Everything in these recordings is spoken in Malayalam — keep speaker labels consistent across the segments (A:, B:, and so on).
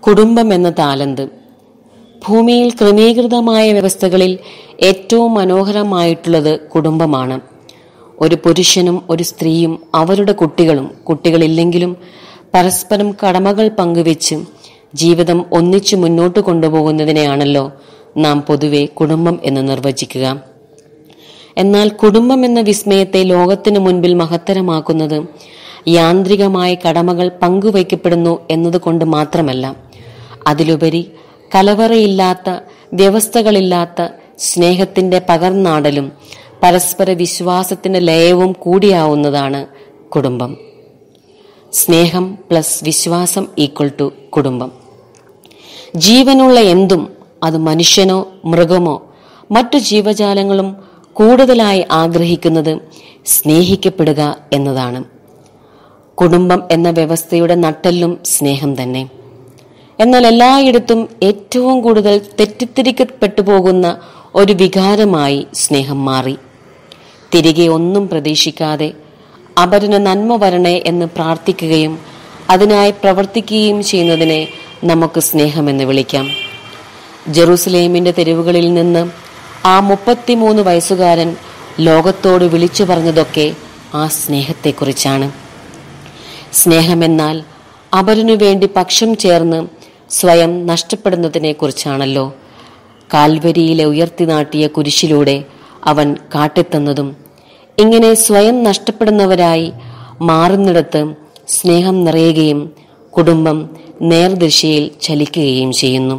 A: കുടുംബം എന്ന താലന്ത് ഭൂമിയിൽ ക്രമീകൃതമായ വ്യവസ്ഥകളിൽ ഏറ്റവും മനോഹരമായിട്ടുള്ളത് കുടുംബമാണ് ഒരു പുരുഷനും ഒരു സ്ത്രീയും അവരുടെ കുട്ടികളും കുട്ടികളില്ലെങ്കിലും പരസ്പരം കടമകൾ പങ്കുവെച്ച് ജീവിതം ഒന്നിച്ചു മുന്നോട്ട് കൊണ്ടുപോകുന്നതിനെയാണല്ലോ നാം പൊതുവെ കുടുംബം എന്ന് നിർവചിക്കുക എന്നാൽ കുടുംബം എന്ന വിസ്മയത്തെ ലോകത്തിനു മുൻപിൽ മഹത്തരമാക്കുന്നത് യാന്ത്രികമായ കടമകൾ പങ്കുവയ്ക്കപ്പെടുന്നു എന്നതുകൊണ്ട് മാത്രമല്ല അതിലുപരി കലവറയില്ലാത്ത വ്യവസ്ഥകളില്ലാത്ത സ്നേഹത്തിന്റെ പകർന്നാടലും പരസ്പര വിശ്വാസത്തിന്റെ ലയവും കൂടിയാവുന്നതാണ് കുടുംബം സ്നേഹം പ്ലസ് വിശ്വാസം ഈക്വൽ ടു കുടുംബം ജീവനുള്ള എന്തും അത് മനുഷ്യനോ മൃഗമോ മറ്റു ജീവജാലങ്ങളും കൂടുതലായി ആഗ്രഹിക്കുന്നത് സ്നേഹിക്കപ്പെടുക എന്നതാണ് കുടുംബം എന്ന വ്യവസ്ഥയുടെ നട്ടെല്ലും സ്നേഹം തന്നെ എന്നാൽ എല്ലായിടത്തും ഏറ്റവും കൂടുതൽ തെറ്റിദ്ധരിക്കപ്പെട്ടു പോകുന്ന ഒരു വികാരമായി സ്നേഹം മാറി തിരികെ ഒന്നും പ്രതീക്ഷിക്കാതെ അപരന് നന്മ വരണേ എന്ന് പ്രാർത്ഥിക്കുകയും അതിനായി പ്രവർത്തിക്കുകയും ചെയ്യുന്നതിനെ നമുക്ക് സ്നേഹമെന്ന് വിളിക്കാം ജെറൂസലേമിന്റെ തെരുവുകളിൽ നിന്ന് ആ മുപ്പത്തിമൂന്ന് വയസ്സുകാരൻ ലോകത്തോട് വിളിച്ചു പറഞ്ഞതൊക്കെ ആ സ്നേഹത്തെക്കുറിച്ചാണ് സ്നേഹമെന്നാൽ അപരനു വേണ്ടി പക്ഷം ചേർന്ന് സ്വയം നഷ്ടപ്പെടുന്നതിനെ കുറിച്ചാണല്ലോ കാൽവരിയിലെ ഉയർത്തി നാട്ടിയ കുരിശിലൂടെ അവൻ കാട്ടിത്തന്നതും ഇങ്ങനെ സ്വയം നഷ്ടപ്പെടുന്നവരായി മാറുന്നിടത്ത് സ്നേഹം നിറയുകയും കുടുംബം നേർദിശയിൽ ചലിക്കുകയും ചെയ്യുന്നു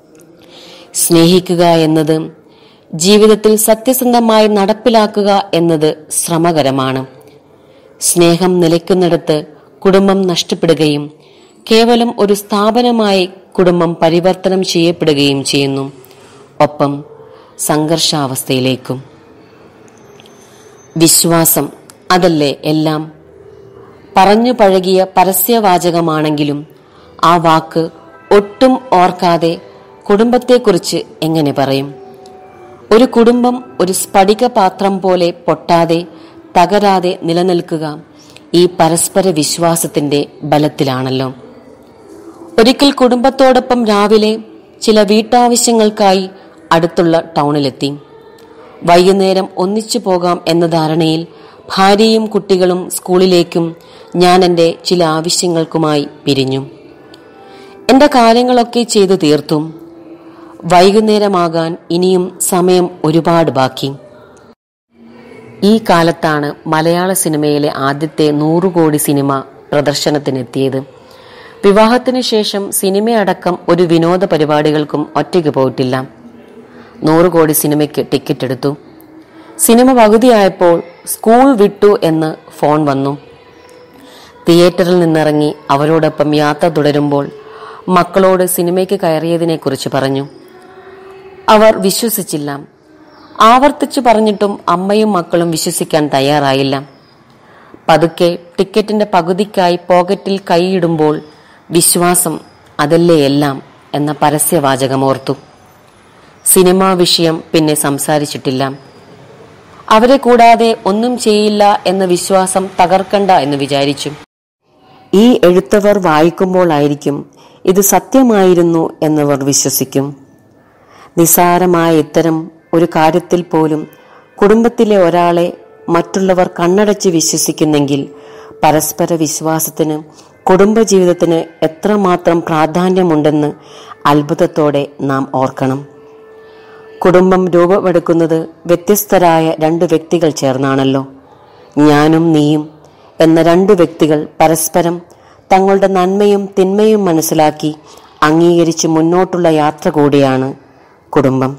A: സ്നേഹിക്കുക എന്നത് ജീവിതത്തിൽ സത്യസന്ധമായി നടപ്പിലാക്കുക എന്നത് ശ്രമകരമാണ് സ്നേഹം നിലയ്ക്കുന്നിടത്ത് കുടുംബം നഷ്ടപ്പെടുകയും കേവലം ഒരു സ്ഥാപനമായി കുടുംബം പരിവർത്തനം ചെയ്യപ്പെടുകയും ചെയ്യുന്നു ഒപ്പം സംഘർഷാവസ്ഥയിലേക്കും വിശ്വാസം അതല്ലേ എല്ലാം പറഞ്ഞു പഴകിയ പരസ്യവാചകമാണെങ്കിലും ആ വാക്ക് ഒട്ടും ഓർക്കാതെ കുടുംബത്തെക്കുറിച്ച് എങ്ങനെ പറയും ഒരു കുടുംബം ഒരു സ്ഫടിക പാത്രം പോലെ പൊട്ടാതെ തകരാതെ നിലനിൽക്കുക ഈ പരസ്പര വിശ്വാസത്തിന്റെ ബലത്തിലാണല്ലോ ഒരിക്കൽ കുടുംബത്തോടൊപ്പം രാവിലെ ചില വീട്ടാവശ്യങ്ങൾക്കായി അടുത്തുള്ള ടൗണിലെത്തി വൈകുന്നേരം ഒന്നിച്ചു പോകാം എന്ന ധാരണയിൽ ഭാര്യയും കുട്ടികളും സ്കൂളിലേക്കും ഞാൻ എൻ്റെ ചില ആവശ്യങ്ങൾക്കുമായി പിരിഞ്ഞു എന്റെ കാര്യങ്ങളൊക്കെ ചെയ്തു തീർത്തും വൈകുന്നേരമാകാൻ ഇനിയും സമയം ഒരുപാട് ബാക്കി ഈ കാലത്താണ് മലയാള സിനിമയിലെ ആദ്യത്തെ നൂറു കോടി സിനിമ പ്രദർശനത്തിനെത്തിയത് വിവാഹത്തിന് ശേഷം സിനിമയടക്കം ഒരു വിനോദ പരിപാടികൾക്കും ഒറ്റയ്ക്ക് പോയിട്ടില്ല നൂറ് കോടി സിനിമയ്ക്ക് ടിക്കറ്റ് എടുത്തു സിനിമ പകുതിയായപ്പോൾ സ്കൂൾ വിട്ടു എന്ന് ഫോൺ വന്നു തിയേറ്ററിൽ നിന്നിറങ്ങി അവരോടൊപ്പം യാത്ര തുടരുമ്പോൾ മക്കളോട് സിനിമയ്ക്ക് കയറിയതിനെക്കുറിച്ച് പറഞ്ഞു അവർ വിശ്വസിച്ചില്ല ആവർത്തിച്ചു പറഞ്ഞിട്ടും അമ്മയും മക്കളും വിശ്വസിക്കാൻ തയ്യാറായില്ല പതുക്കെ ടിക്കറ്റിന്റെ പകുതിക്കായി പോക്കറ്റിൽ കൈയിടുമ്പോൾ വിശ്വാസം അതല്ലേ എല്ലാം എന്ന പരസ്യവാചകമോർത്തു സിനിമാ വിഷയം പിന്നെ സംസാരിച്ചിട്ടില്ല അവരെ കൂടാതെ ഒന്നും ചെയ്യില്ല എന്ന വിശ്വാസം തകർക്കണ്ട എന്ന് വിചാരിച്ചു ഈ എഴുത്തവർ വായിക്കുമ്പോഴായിരിക്കും ഇത് സത്യമായിരുന്നു എന്നവർ വിശ്വസിക്കും നിസാരമായ ഇത്തരം ഒരു കാര്യത്തിൽ പോലും കുടുംബത്തിലെ ഒരാളെ മറ്റുള്ളവർ കണ്ണടച്ച് വിശ്വസിക്കുന്നെങ്കിൽ പരസ്പര വിശ്വാസത്തിന് കുടുംബജീവിതത്തിന് എത്രമാത്രം പ്രാധാന്യമുണ്ടെന്ന് അത്ഭുതത്തോടെ നാം ഓർക്കണം കുടുംബം രൂപമെടുക്കുന്നത് വ്യത്യസ്തരായ രണ്ട് വ്യക്തികൾ ചേർന്നാണല്ലോ ഞാനും നീയും എന്ന രണ്ട് വ്യക്തികൾ പരസ്പരം തങ്ങളുടെ നന്മയും തിന്മയും മനസ്സിലാക്കി അംഗീകരിച്ച് മുന്നോട്ടുള്ള യാത്ര കൂടിയാണ് കുടുംബം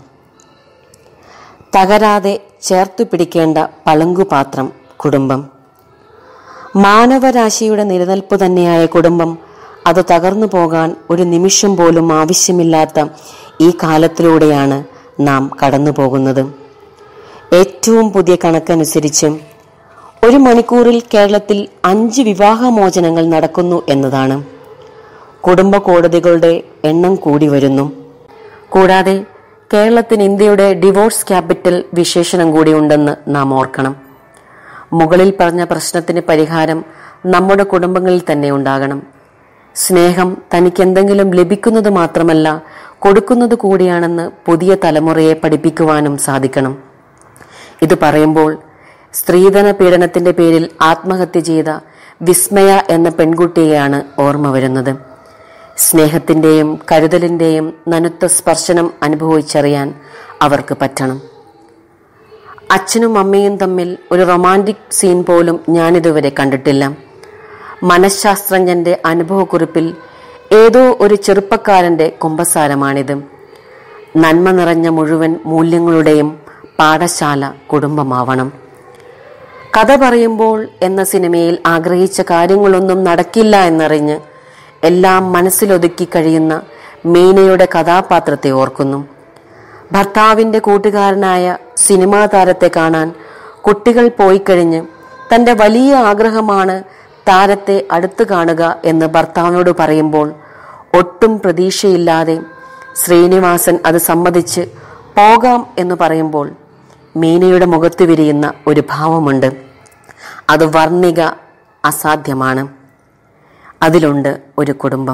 A: തകരാതെ ചേർത്തു പിടിക്കേണ്ട പളുങ്കുപാത്രം കുടുംബം മാനവരാശിയുടെ നിലനിൽപ്പ് തന്നെയായ കുടുംബം അത് തകർന്നു പോകാൻ ഒരു നിമിഷം പോലും ആവശ്യമില്ലാത്ത ഈ കാലത്തിലൂടെയാണ് നാം കടന്നു പോകുന്നത് ഏറ്റവും പുതിയ കണക്കനുസരിച്ച് ഒരു മണിക്കൂറിൽ കേരളത്തിൽ അഞ്ച് വിവാഹമോചനങ്ങൾ നടക്കുന്നു എന്നതാണ് കുടുംബ കോടതികളുടെ എണ്ണം കൂടി വരുന്നു കൂടാതെ കേരളത്തിന് ഇന്ത്യയുടെ ഡിവോഴ്സ് ക്യാപിറ്റൽ വിശേഷണം കൂടി ഉണ്ടെന്ന് നാം ഓർക്കണം മുകളിൽ പറഞ്ഞ പ്രശ്നത്തിന് പരിഹാരം നമ്മുടെ കുടുംബങ്ങളിൽ തന്നെ ഉണ്ടാകണം സ്നേഹം തനിക്കെന്തെങ്കിലും ലഭിക്കുന്നത് മാത്രമല്ല കൊടുക്കുന്നത് കൂടിയാണെന്ന് പുതിയ തലമുറയെ പഠിപ്പിക്കുവാനും സാധിക്കണം ഇത് പറയുമ്പോൾ സ്ത്രീധന പീഡനത്തിന്റെ പേരിൽ ആത്മഹത്യ ചെയ്ത വിസ്മയ എന്ന പെൺകുട്ടിയെയാണ് ഓർമ്മ വരുന്നത് സ്നേഹത്തിന്റെയും കരുതലിന്റെയും നനുത്ത സ്പർശനം അനുഭവിച്ചറിയാൻ അവർക്ക് പറ്റണം അച്ഛനും അമ്മയും തമ്മിൽ ഒരു റൊമാൻറ്റിക് സീൻ പോലും ഞാനിതുവരെ കണ്ടിട്ടില്ല മനഃശാസ്ത്രജ്ഞന്റെ അനുഭവക്കുറിപ്പിൽ ഏതോ ഒരു ചെറുപ്പക്കാരന്റെ കുമ്പസാരമാണിത് നന്മ നിറഞ്ഞ മുഴുവൻ മൂല്യങ്ങളുടെയും പാഠശാല കുടുംബമാവണം കഥ പറയുമ്പോൾ എന്ന സിനിമയിൽ ആഗ്രഹിച്ച കാര്യങ്ങളൊന്നും നടക്കില്ല എന്നറിഞ്ഞ് എല്ലാം മനസ്സിലൊതുക്കി കഴിയുന്ന മീനയുടെ കഥാപാത്രത്തെ ഓർക്കുന്നു ഭർത്താവിന്റെ കൂട്ടുകാരനായ സിനിമാ താരത്തെ കാണാൻ കുട്ടികൾ പോയി കഴിഞ്ഞ് തന്റെ വലിയ ആഗ്രഹമാണ് താരത്തെ അടുത്ത് കാണുക എന്ന് ഭർത്താവിനോട് പറയുമ്പോൾ ഒട്ടും പ്രതീക്ഷയില്ലാതെ ശ്രീനിവാസൻ അത് സമ്മതിച്ച് പോകാം എന്ന് പറയുമ്പോൾ മീനയുടെ മുഖത്ത് വിരിയുന്ന ഒരു ഭാവമുണ്ട് അത് വർണ്ണിക അസാധ്യമാണ് അതിലുണ്ട് ഒരു കുടുംബം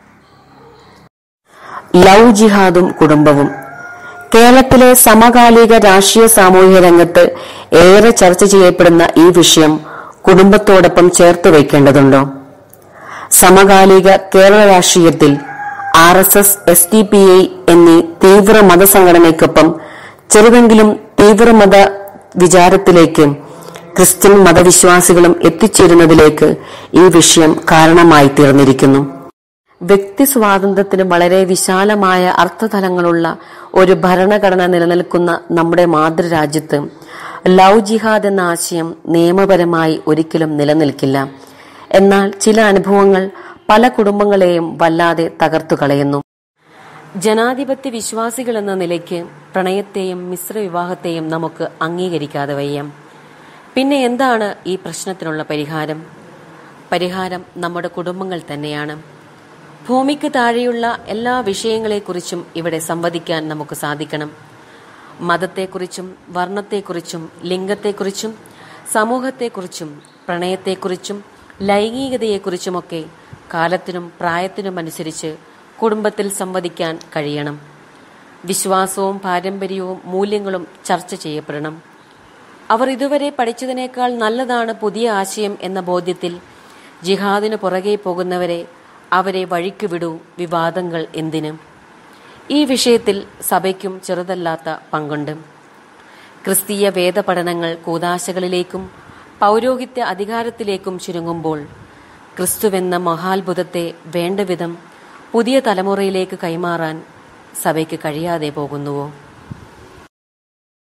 A: ലവ് ജിഹാദും കുടുംബവും കേരളത്തിലെ സമകാലിക രാഷ്ട്രീയ സാമൂഹിക രംഗത്ത് ഏറെ ചർച്ച ചെയ്യപ്പെടുന്ന ഈ വിഷയം കുടുംബത്തോടൊപ്പം ചേർത്ത് വയ്ക്കേണ്ടതുണ്ടോ സമകാലിക കേരള രാഷ്ട്രീയത്തിൽ R S S S D P I എന്നീ തീവ്ര മതസംഘടനയ്ക്കൊപ്പം ചെറുതെങ്കിലും തീവ്രമത വിചാരത്തിലേക്ക് ക്രിസ്ത്യൻ മതവിശ്വാസികളും എത്തിച്ചേരുന്നതിലേക്ക് ഈ വിഷയം കാരണമായി തീർന്നിരിക്കുന്നു വ്യക്തി സ്വാതന്ത്ര്യത്തിന് വളരെ വിശാലമായ അർത്ഥതലങ്ങളുള്ള ഒരു ഭരണഘടന നിലനിൽക്കുന്ന നമ്മുടെ മാതൃരാജ്യത്ത് ലവ് ജിഹാദ് എന്ന ആശയം നിയമപരമായി ഒരിക്കലും നിലനിൽക്കില്ല എന്നാൽ ചില അനുഭവങ്ങൾ പല കുടുംബങ്ങളെയും വല്ലാതെ തകർത്തു കളയുന്നു ജനാധിപത്യ വിശ്വാസികൾ എന്ന നിലയ്ക്ക് പ്രണയത്തെയും മിശ്ര വിവാഹത്തെയും നമുക്ക് അംഗീകരിക്കാതെ വയ്യ പിന്നെ എന്താണ് ഈ പ്രശ്നത്തിനുള്ള പരിഹാരം പരിഹാരം നമ്മുടെ കുടുംബങ്ങൾ തന്നെയാണ് ഭൂമിക്ക് താഴെയുള്ള എല്ലാ വിഷയങ്ങളെക്കുറിച്ചും ഇവിടെ സംവദിക്കാൻ നമുക്ക് സാധിക്കണം മതത്തെക്കുറിച്ചും വർണ്ണത്തെക്കുറിച്ചും ലിംഗത്തെക്കുറിച്ചും സമൂഹത്തെക്കുറിച്ചും പ്രണയത്തെക്കുറിച്ചും ലൈംഗികതയെക്കുറിച്ചുമൊക്കെ കാലത്തിനും പ്രായത്തിനും അനുസരിച്ച് കുടുംബത്തിൽ സംവദിക്കാൻ കഴിയണം വിശ്വാസവും പാരമ്പര്യവും മൂല്യങ്ങളും ചർച്ച ചെയ്യപ്പെടണം അവർ ഇതുവരെ പഠിച്ചതിനേക്കാൾ നല്ലതാണ് പുതിയ ആശയം എന്ന ബോധ്യത്തിൽ ജിഹാദിന് പുറകെ പോകുന്നവരെ അവരെ വഴിക്ക് വിടൂ വിവാദങ്ങൾ എന്തിന് ഈ വിഷയത്തിൽ സഭയ്ക്കും ചെറുതല്ലാത്ത പങ്കുണ്ട് ക്രിസ്തീയ വേദപഠനങ്ങൾ കൂതാശകളിലേക്കും പൗരോഹിത്യ അധികാരത്തിലേക്കും ചുരുങ്ങുമ്പോൾ ക്രിസ്തുവെന്ന മഹാത്ഭുതത്തെ വേണ്ടവിധം പുതിയ തലമുറയിലേക്ക് കൈമാറാൻ സഭയ്ക്ക് കഴിയാതെ പോകുന്നുവോ